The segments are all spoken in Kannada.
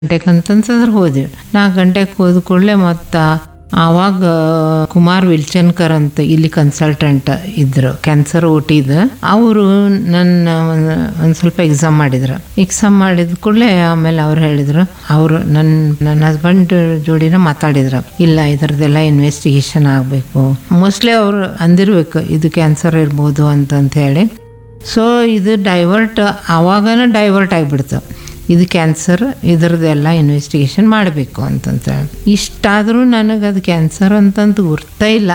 ಗಂಟೆಗೆ ಅಂತಂತಂದ್ರೆ ಹೋದ್ವಿ ನಾಲ್ಕು ಗಂಟೆಗೆ ಹೋದ ಕೂಡಲೇ ಮತ್ತು ಆವಾಗ ಕುಮಾರ್ ವಿಲ್ಚನ್ಕರ್ ಅಂತ ಇಲ್ಲಿ ಕನ್ಸಲ್ಟೆಂಟ್ ಇದ್ರು ಕ್ಯಾನ್ಸರ್ ಓಟಿದ ಅವರು ನನ್ನ ಒಂದು ಸ್ವಲ್ಪ ಎಕ್ಸಾಮ್ ಮಾಡಿದ್ರು ಎಕ್ಸಾಮ್ ಮಾಡಿದ ಕೂಡಲೇ ಆಮೇಲೆ ಅವ್ರು ಹೇಳಿದ್ರು ಅವರು ನನ್ನ ನನ್ನ ಹಸ್ಬೆಂಡ್ ಜೋಡಿನ ಮಾತಾಡಿದ್ರು ಇಲ್ಲ ಇದರದೆಲ್ಲ ಇನ್ವೆಸ್ಟಿಗೇಷನ್ ಆಗಬೇಕು ಮೋಸ್ಟ್ಲಿ ಅವರು ಅಂದಿರ್ಬೇಕು ಇದು ಕ್ಯಾನ್ಸರ್ ಇರ್ಬೋದು ಅಂತಂತ ಹೇಳಿ ಸೊ ಇದು ಡೈವರ್ಟ್ ಆವಾಗನ ಡೈವರ್ಟ್ ಆಗಿಬಿಡ್ತು ಇದು ಕ್ಯಾನ್ಸರ್ ಇದ್ರದ್ದೆಲ್ಲ ಇನ್ವೆಸ್ಟಿಗೇಷನ್ ಮಾಡಬೇಕು ಅಂತಂತ ಇಷ್ಟಾದರೂ ನನಗೆ ಅದು ಕ್ಯಾನ್ಸರ್ ಅಂತಂತ ಗುರ್ತಾ ಇಲ್ಲ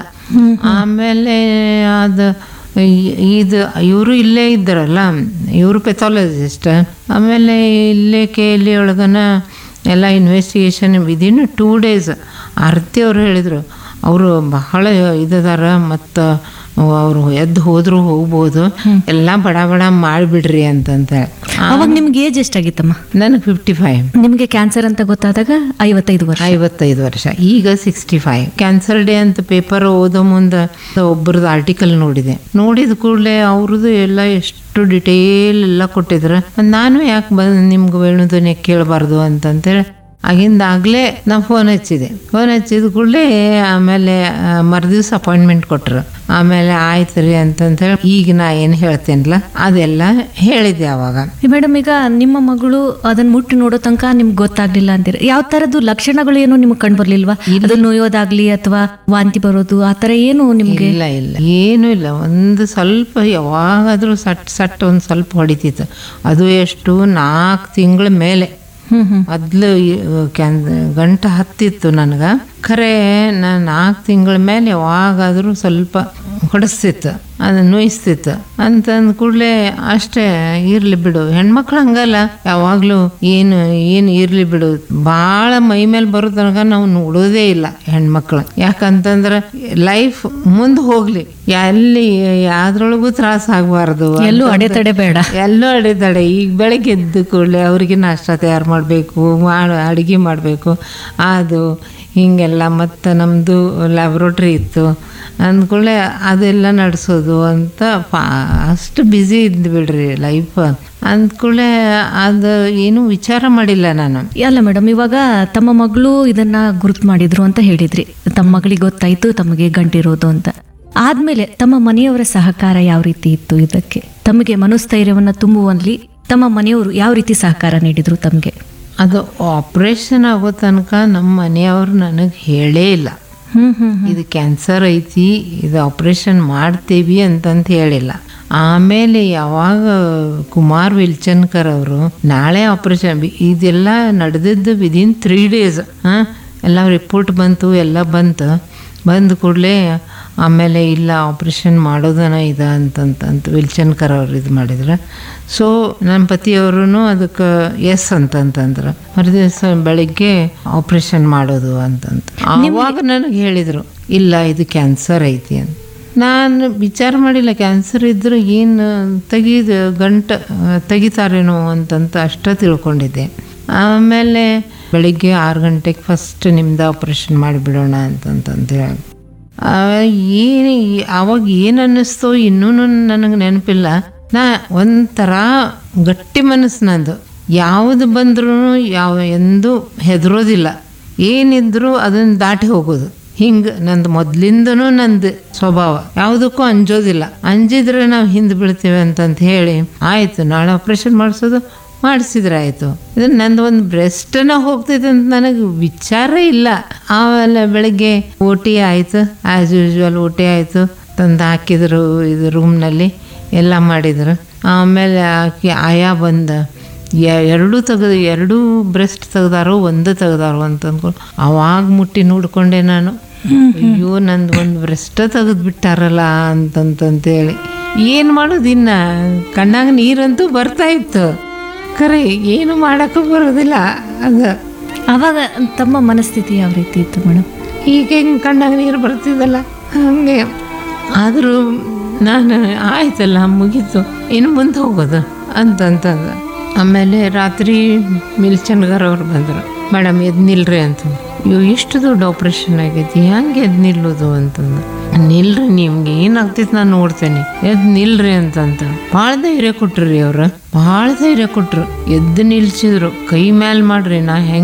ಆಮೇಲೆ ಅದು ಈ- ಇದು ಇವರು ಇಲ್ಲೇ ಇದ್ದಾರಲ್ಲ ಇವರು ಪೆಥಾಲಜಿಸ್ಟ್ ಆಮೇಲೆ ಇಲ್ಲೇ ಕೆ ಎಲ್ ಒಳಗನ ಎಲ್ಲ investigation within two days Arathi ಅವ್ರು ಹೇಳಿದರು ಅವರು ಬಹಳ ಇದದಾರ ಮತ್ತು ಅವರು ಎದ್ದು ಹೋದ್ರು ಹೋಗ್ಬೋದು ಎಲ್ಲ ಬಡ ಬಡ ಮಾಡಿಬಿಡ್ರಿ ಅಂತಂತ ಅವಾಗ ನಿಮ್ಗೆ ಏಜ್ ಎಷ್ಟಾಗಿತ್ತಮ್ಮ ನನಗೆ ಫಿಫ್ಟಿ ಫೈವ್ ನಿಮ್ಗೆ ಕ್ಯಾನ್ಸರ್ ಅಂತ ಗೊತ್ತಾದಾಗ ಐವತ್ತೈದು ವರ್ಷ ಐವತ್ತೈದು ವರ್ಷ ಈಗ ಸಿಕ್ಸ್ಟಿ ಫೈವ್ ಕ್ಯಾನ್ಸರ್ ಡೇ ಅಂತ ಪೇಪರ್ ಓದೋ ಮುಂದೆ ಒಬ್ಬರದ್ದು ಆರ್ಟಿಕಲ್ ನೋಡಿದೆ ನೋಡಿದ ಕೂಡಲೇ ಅವ್ರದ್ದು ಎಲ್ಲ ಎಷ್ಟು ಡಿಟೇಲ್ ಎಲ್ಲ ಕೊಟ್ಟಿದ್ರು ನಾನು ಯಾಕೆ ಬಂದು ನಿಮ್ಗೆ ವೇಣುಧ್ವನಿ ಕೇಳಬಾರ್ದು ಅಂತಂತೇಳಿ ಆಗಿಂದಾಗಲೇ ನಾವು ಫೋನ್ ಹಚ್ಚಿದೆ ಫೋನ್ ಹಚ್ಚಿದ ಕೂಡಲೇ ಆಮೇಲೆ ಮರುದಿವ್ಸ ಅಪಾಯಿಂಟ್ಮೆಂಟ್ ಕೊಟ್ಟರು ಆಮೇಲೆ ಆಯ್ತು ರೀ ಅಂತಂತೇಳಿ ಈಗ ನಾ ಏನು ಹೇಳ್ತೇನಲ್ಲ ಅದೆಲ್ಲ ಹೇಳಿದ್ದೆ ಅವಾಗ ಮೇಡಮ್ ಈಗ ನಿಮ್ಮ ಮಗಳು ಅದನ್ನ ಮುಟ್ಟಿ ನೋಡೋ ತನಕ ನಿಮ್ಗೆ ಗೊತ್ತಾಗ್ಲಿಲ್ಲ ಅಂತೀರ ಯಾವ ತರದ್ದು ಲಕ್ಷಣಗಳು ಏನು ನಿಮ್ಗೆ ಕಂಡು ಬರ್ಲಿಲ್ವಾ ಅದು ನೋಯೋದಾಗ್ಲಿ ಅಥವಾ ವಾಂತಿ ಬರೋದು ಆ ತರ ಏನು ನಿಮ್ಗೆ ಇಲ್ಲ ಇಲ್ಲ ಏನೂ ಇಲ್ಲ ಒಂದು ಸ್ವಲ್ಪ ಯಾವಾಗಾದರೂ ಸಟ್ ಸಟ್ ಒಂದು ಸ್ವಲ್ಪ ಹೊಡಿತಿತ್ತು ಅದು ಎಷ್ಟು ನಾಲ್ಕು ತಿಂಗಳ ಮೇಲೆ ಹ್ಮ್ ಹ್ಮ್ ಮೊದಲು ಕ್ಯಾನ್ ಗಂಟ ಹತ್ತಿತ್ತು ನನಗೆ ಖರೆ ನಾನು ನಾಲ್ಕು ತಿಂಗಳ ಮೇಲೆ ಯಾವಾಗಾದರೂ ಸ್ವಲ್ಪ ಹೊಡೆಸ್ತಿತ್ತು ಅದು ನೋಯಿಸ್ತಿತ್ತು ಅಂತಂದ ಕೂಡಲೇ ಅಷ್ಟೇ ಇರ್ಲಿ ಬಿಡು ಹೆಣ್ಮಕ್ಳು ಹಂಗಲ್ಲ ಯಾವಾಗಲೂ ಏನು ಏನು ಇರ್ಲಿ ಬಿಡು ಭಾಳ ಮೈ ಮೇಲೆ ಬರೋ ತನಕ ನಾವು ನೋಡೋದೇ ಇಲ್ಲ ಹೆಣ್ಮಕ್ಳು ಯಾಕಂತಂದ್ರೆ ಲೈಫ್ ಮುಂದೆ ಹೋಗ್ಲಿ ಎಲ್ಲಿ ಯಾವ್ದ್ರೊಳಗೂ ತ್ರಾಸ ಆಗಬಾರ್ದು ಎಲ್ಲೂ ಅಡೆತಡೆ ಬೇಡ ಎಲ್ಲೋ ಅಡೆದಾಡೆ ಈಗ ಬೆಳಗ್ಗೆ ಎದ್ದು ಕೂಡಲೇ ಅವ್ರಿಗೆ ನಾಷ್ಟ ತಯಾರು ಮಾಡಬೇಕು ಮಾಡಿ ಅಡುಗೆ ಮಾಡಬೇಕು ಅದು ಹೀಗೆಲ್ಲ ಮತ್ತು ನಮ್ಮದು ಲ್ಯಾಬ್ರೋಟ್ರಿ ಇತ್ತು ಅಂದ್ಕೂಡಲೇ ಅದೆಲ್ಲ ನಡೆಸೋದು ಅಂತ ಪಾ ಅಷ್ಟು ಬ್ಯುಸಿ ಇದ್ದು ಬಿಡ್ರಿ ಲೈಫ್ ಅಂದ್ಕೂಡಲೇ ಅದು ಏನೂ ವಿಚಾರ ಮಾಡಿಲ್ಲ ನಾನು ಅಲ್ಲ ಮೇಡಮ್ ಇವಾಗ ತಮ್ಮ ಮಗಳು ಇದನ್ನ ಗುರುತು ಮಾಡಿದ್ರು ಅಂತ ಹೇಳಿದ್ರಿ ತಮ್ಮ ಮಗಳಿಗೆ ಗೊತ್ತಾಯ್ತು ತಮಗೆ ಗಂಟಿರೋದು ಅಂತ ಆದ್ಮೇಲೆ ತಮ್ಮ ಮನೆಯವರ ಸಹಕಾರ ಯಾವ ರೀತಿ ಇತ್ತು ಇದಕ್ಕೆ ತಮಗೆ ಮನೋಸ್ಥೈರ್ಯವನ್ನ ತುಂಬುವಲ್ಲಿ ತಮ್ಮ ಮನೆಯವರು ಯಾವ ರೀತಿ ಸಹಕಾರ ನೀಡಿದ್ರು ತಮಗೆ ಅದು ಆಪ್ರೇಷನ್ ಆಗೋ ತನಕ ನಮ್ಮ ಮನೆಯವರು ನನಗೆ ಹೇಳೇ ಇಲ್ಲ ಹ್ಮ್ ಹ್ಮ್ ಇದು ಕ್ಯಾನ್ಸರ್ ಐತಿ ಇದು ಆಪ್ರೇಷನ್ ಮಾಡ್ತೀವಿ ಅಂತಂತ ಹೇಳಿಲ್ಲ ಆಮೇಲೆ ಯಾವಾಗ ಕುಮಾರ್ ವಿಲ್ಚನ್ಕರ್ ಅವರು ನಾಳೆ ಆಪ್ರೇಷನ್ ಇದೆಲ್ಲ ನಡೆದಿದ್ದು ವಿದಿನ್ ತ್ರೀ ಡೇಸ್ ಹಾಂ ಎಲ್ಲ ರಿಪೋರ್ಟ್ ಬಂತು ಎಲ್ಲ ಬಂತು ಬಂದ ಕೂಡಲೇ ಆಮೇಲೆ ಇಲ್ಲ ಆಪ್ರೇಷನ್ ಮಾಡೋದನ ಇದೆ ಅಂತಂತಂತ ವಿಲ್ಚನ್ಕರ್ ಅವ್ರು ಇದು ಮಾಡಿದ್ರು ಸೊ ನನ್ನ ಪತಿಯವರು ಅದಕ್ಕೆ ಎಸ್ ಅಂತಂತಂದ್ರು ಮರುದಿವಸ ಬೆಳಿಗ್ಗೆ ಆಪ್ರೇಷನ್ ಮಾಡೋದು ಅಂತಂತ ಆವಾಗ ನನಗೆ ಹೇಳಿದರು ಇಲ್ಲ ಇದು ಕ್ಯಾನ್ಸರ್ ಐತಿ ಅಂತ ನಾನು ವಿಚಾರ ಮಾಡಿಲ್ಲ ಕ್ಯಾನ್ಸರ್ ಇದ್ರೆ ಏನು ತೆಗೀದು ಗಂಟ ತೆಗಿತಾರೇನೋ ಅಂತಂತ ಅಷ್ಟೇ ತಿಳ್ಕೊಂಡಿದ್ದೆ ಆಮೇಲೆ ಬೆಳಿಗ್ಗೆ ಆರು ಗಂಟೆಗೆ ಫಸ್ಟ್ ನಿಮ್ದು ಆಪ್ರೇಷನ್ ಮಾಡಿಬಿಡೋಣ ಅಂತಂತಂದು ಹೇಳಿ ಏನು ಆವಾಗ ಏನು ಅನ್ನಿಸ್ತೋ ಇನ್ನೂ ನನಗೆ ನೆನಪಿಲ್ಲ ನಾ ಒಂಥರ ಗಟ್ಟಿ ಮನಸ್ಸು ನಂದು ಯಾವುದು ಬಂದ್ರೂ ಯಾವ ಎಂದೂ ಹೆದರೋದಿಲ್ಲ ಏನಿದ್ರು ಅದನ್ನು ದಾಟಿ ಹೋಗೋದು ಹಿಂಗೆ ನಂದು ಮೊದಲಿಂದನೂ ನಂದು ಸ್ವಭಾವ ಯಾವುದಕ್ಕೂ ಅಂಜೋದಿಲ್ಲ ಅಂಜಿದ್ರೆ ನಾವು ಹಿಂದೆ ಬೀಳ್ತೇವೆ ಅಂತಂತ ಹೇಳಿ ಆಯಿತು ನಾಳೆ ಆಪ್ರೇಷನ್ ಮಾಡಿಸೋದು ಮಾಡಿಸಿದ್ರೆ ಆಯಿತು ಇದು ನಂದು ಒಂದು ಬ್ರೆಸ್ಟನ್ನ ಹೋಗ್ತೈತೆ ಅಂತ ನನಗೆ ವಿಚಾರ ಇಲ್ಲ ಆಮೇಲೆ ಬೆಳಗ್ಗೆ ಓ ಟಿ ಆಯಿತು ಆ್ಯಸ್ ಯೂಶ್ವಲ್ ಓ ಟಿ ಆಯಿತು ತಂದು ಹಾಕಿದ್ರು ಇದು ರೂಮ್ನಲ್ಲಿ ಎಲ್ಲ ಮಾಡಿದ್ರು ಆಮೇಲೆ ಆಕಿ ಆಯಾ ಬಂದ ಎ- ಎರಡೂ ತೆಗೆದು ಎರಡೂ ಬ್ರೆಸ್ಟ್ ತೆಗ್ದಾರೋ ಒಂದು ತೆಗ್ದಾರೋ ಅಂತ ಅಂದ್ಕೊಂಡು ಅವಾಗ ಮುಟ್ಟಿ ನೋಡ್ಕೊಂಡೆ ನಾನು ಅಯ್ಯೋ ನಂದು ಒಂದು ಬ್ರೆಸ್ಟ್ ತೆಗೆದು ಬಿಟ್ಟಾರಲ್ಲ ಅಂತಂತಂತೇಳಿ ಏನು ಮಾಡೋದು ಇನ್ನ ಕಣ್ಣಾಗ ನೀರಂತೂ ಬರ್ತಾ ಇತ್ತು ಖರೆ ಏನು ಮಾಡೋಕ್ಕೂ ಬರೋದಿಲ್ಲ ಅದು ಅವಾಗ ತಮ್ಮ ಮನಸ್ಥಿತಿ ಯಾವ ರೀತಿ ಇತ್ತು ಮೇಡಮ್ ಈಗ ಹೆಂಗೆ ಕಣ್ಣಾಗ ನೀರು ಬರ್ತಿದ್ದಲ್ಲ ಹಾಗೆ ಆದರೂ ನಾನು ಆಯ್ತಲ್ಲ ಮುಗೀತು ಇನ್ನು ಮುಂದೆ ಹೋಗೋದು ಅಂತಂತಂದ ಆಮೇಲೆ ರಾತ್ರಿ ಮಿಲ್ಚನ್ಗರ್ ಅವ್ರು ಬಂದರು ಮೇಡಮ್ ಎದ್ದು ನಿಲ್ರಿ ಅಂತ ಅಯ್ಯೋ ಎಷ್ಟು ದೊಡ್ಡ ಆಪ್ರೇಷನ್ ಆಗೈತಿ ಹೆಂಗೆ ಎದ್ದು ನಿಲ್ಲೋದು ಅಂತಂದು ನಿಲ್ರಿ ನಿಮ್ಗೆ ಏನಾಗ್ತೈತೆ ನಾನು ನೋಡ್ತೇನೆ ಎದ್ದು ನಿಲ್ರಿ ಅಂತಂತ ಭಾಳ ಧೈರ್ಯ ಕೊಟ್ರು ರೀ ಅವ್ರು ಭಾಳ ಧೈರ್ಯ ಕೊಟ್ರು ಎದ್ದು ನಿಲ್ಸಿದ್ರು ಕೈ ಮ್ಯಾಲ್ ಮಾಡ್ರಿ ನಾ ಹೆಂಗೆ